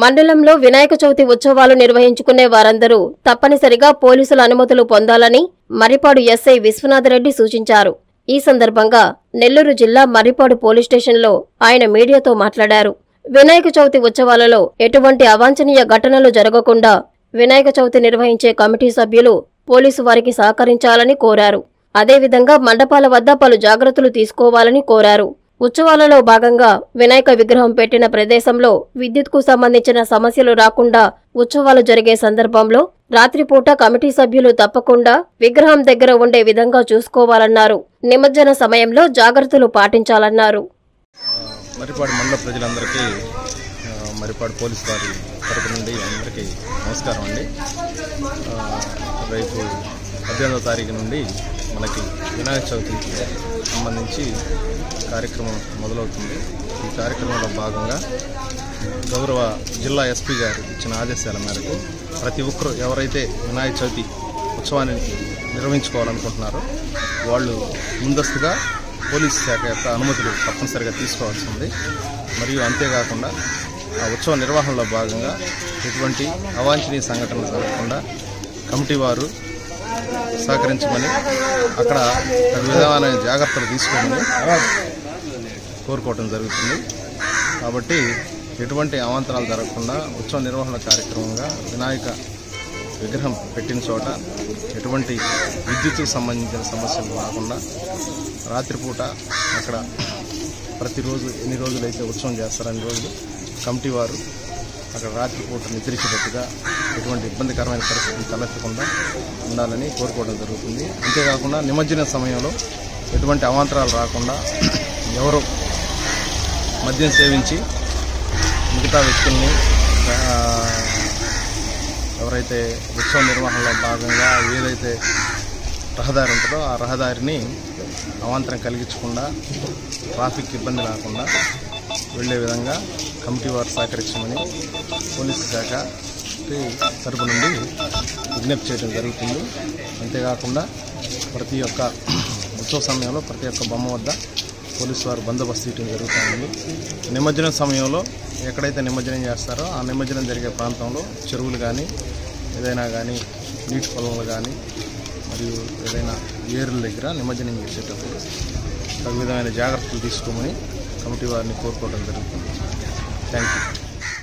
మండలంలో వినాయక చవితి ఉత్సవాలు నిర్వహించుకునే వారందరూ తప్పనిసరిగా పోలీసుల అనుమతులు పొందాలని మర్రిపాడు ఎస్ఐ విశ్వనాథరెడ్డి సూచించారు ఈ సందర్భంగా నెల్లూరు జిల్లా మర్రిపాడు పోలీస్ స్టేషన్లో ఆయన మీడియాతో మాట్లాడారు వినాయక చవితి ఉత్సవాలలో ఎటువంటి అవాంఛనీయ ఘటనలు జరగకుండా వినాయక చవితి నిర్వహించే కమిటీ సభ్యులు పోలీసు వారికి సహకరించాలని కోరారు అదేవిధంగా మండపాల వద్ద పలు జాగ్రత్తలు తీసుకోవాలని కోరారు ఉత్సవాలలో భాగంగా వినాయక విగ్రహం పెట్టిన ప్రదేశంలో విద్యుత్కు సంబంధించిన సమస్యలు రాకుండా ఉత్సవాలు జరిగే సందర్భంలో రాత్రిపూట కమిటీ సభ్యులు తప్పకుండా విగ్రహం దగ్గర ఉండే విధంగా చూసుకోవాలన్నారు నిమజ్జన సమయంలో జాగ్రత్తలు పాటించాలన్నారు మరిపాడు మండల ప్రజలందరికీ ఆ, మరిపాడు పోలీస్ వారి తరపు నుండి అందరికీ నమస్కారం అండి ఆ, రేపు పద్దెనిమిదవ తారీఖు నుండి మనకి వినాయక చవితికి సంబంధించి కార్యక్రమం మొదలవుతుంది ఈ కార్యక్రమంలో భాగంగా గౌరవ జిల్లా ఎస్పీ గారు ఇచ్చిన ఆదేశాల మేరకు ప్రతి ఒక్కరూ ఎవరైతే వినాయక చవితి ఉత్సవాన్ని నిర్వహించుకోవాలనుకుంటున్నారో వాళ్ళు ముందస్తుగా పోలీస్ శాఖ యొక్క అనుమతులు తప్పనిసరిగా తీసుకోవాల్సి ఉంది మరియు అంతేకాకుండా ఆ ఉత్సవ నిర్వహణలో భాగంగా ఎటువంటి అవాంఛనీయ సంఘటనలు జరగకుండా కమిటీ వారు సహకరించమని అక్కడ తగు విధమైన జాగ్రత్తలు తీసుకోమని కోరుకోవటం జరుగుతుంది కాబట్టి ఎటువంటి అవాంతరాలు జరగకుండా ఉత్సవ నిర్వహణ కార్యక్రమంగా వినాయక విగ్రహం పెట్టిన చోట ఎటువంటి విద్యుత్తుకు సంబంధించిన సమస్యలు రాకుండా రాత్రిపూట అక్కడ ప్రతిరోజు ఎన్ని రోజులైతే ఉత్సవం చేస్తారో అన్ని రోజులు కమిటీ వారు అక్కడ రాత్రిపూట నిద్రించేటట్టుగా ఎటువంటి ఇబ్బందికరమైన పరిస్థితులు తలెత్తకుండా ఉండాలని కోరుకోవడం జరుగుతుంది అంతేకాకుండా నిమజ్జన సమయంలో ఎటువంటి అవాంతరాలు రాకుండా ఎవరు మద్యం సేవించి మిగతా వ్యక్తుల్ని ఆ, ఎవరైతే ఉత్సవ నిర్వహణలో భాగంగా ఏదైతే రహదారి ఉంటుందో ఆ రహదారిని అవాంతరం కలిగించకుండా ట్రాఫిక్ ఇబ్బంది లేకుండా వెళ్ళే విధంగా కమిటీ వారు సహకరించమని పోలీసు శాఖ తరపు నుండి విజ్ఞప్తి చేయడం జరుగుతుంది అంతేకాకుండా ప్రతి ఒక్క ఉత్సవ సమయంలో ప్రతి ఒక్క బొమ్మ వద్ద పోలీసు వారు బందోబస్తు చేయడం జరుగుతుంది నిమజ్జనం సమయంలో ఎక్కడైతే నిమజ్జనం చేస్తారో ఆ నిమజ్జనం జరిగే ప్రాంతంలో చెరువులు కానీ ఏదైనా కానీ నీటి పొలములు కానీ మరియు ఏదైనా ఏరుల దగ్గర నిమజ్జనం చేసేటప్పుడు తగు విధమైన జాగ్రత్తలు తీసుకోమని కమిటీ వారిని కోరుకోవడం జరుగుతుంది థ్యాంక్ యూ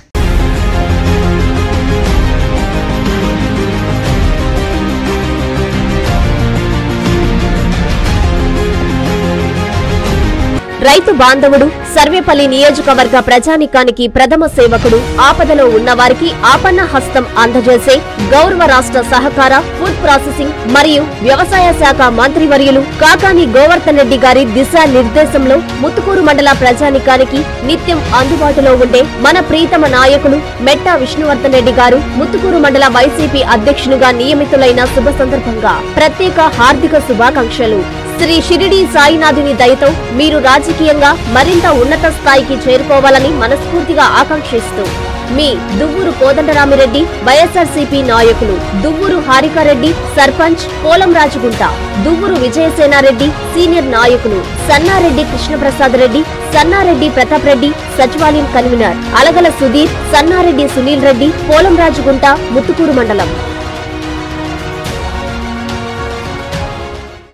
రైతు బాంధవుడు సర్వేపల్లి నియోజకవర్గ ప్రజానికానికి ప్రథమ సేవకుడు ఆపదలో ఉన్నవారికి ఆపన్న హస్తం అందజేసే గౌరవ రాష్ట్ర సహకార ఫుడ్ ప్రాసెసింగ్ మరియు వ్యవసాయ శాఖ మంత్రివర్యులు కాకాని గోవర్ధన్ రెడ్డి గారి దిశ నిర్దేశంలో ముత్తుకూరు మండల ప్రజానికానికి నిత్యం అందుబాటులో ఉండే మన ప్రీతమ నాయకులు మెట్టా విష్ణువర్ధన్ రెడ్డి గారు ముత్తుకూరు మండల వైసీపీ అధ్యక్షునిగా నియమితులైన శుభ సందర్భంగా ప్రత్యేక హార్దిక శుభాకాంక్షలు శ్రీ షిరిడి సాయినాథుని దయతో మీరు రాజకీయంగా మరింత ఉన్నత స్థాయికి చేరుకోవాలని మనస్ఫూర్తిగా ఆకాంక్షిస్తూ మీ దువ్వూరు కోదండరామిరెడ్డి వైఎస్ఆర్సీపీ నాయకులు దువ్వూరు హారికారెడ్డి సర్పంచ్ పోలం రాజుగుంట దువ్వూరు విజయసేనారెడ్డి సీనియర్ నాయకులు సన్నారెడ్డి కృష్ణప్రసాద్ రెడ్డి సన్నారెడ్డి ప్రతాప్ రెడ్డి సచివాలయం కన్వీనర్ అలగల సుధీర్ సన్నారెడ్డి సునీల్ రెడ్డి పోలం రాజుగుంట ముత్తుకూరు మండలం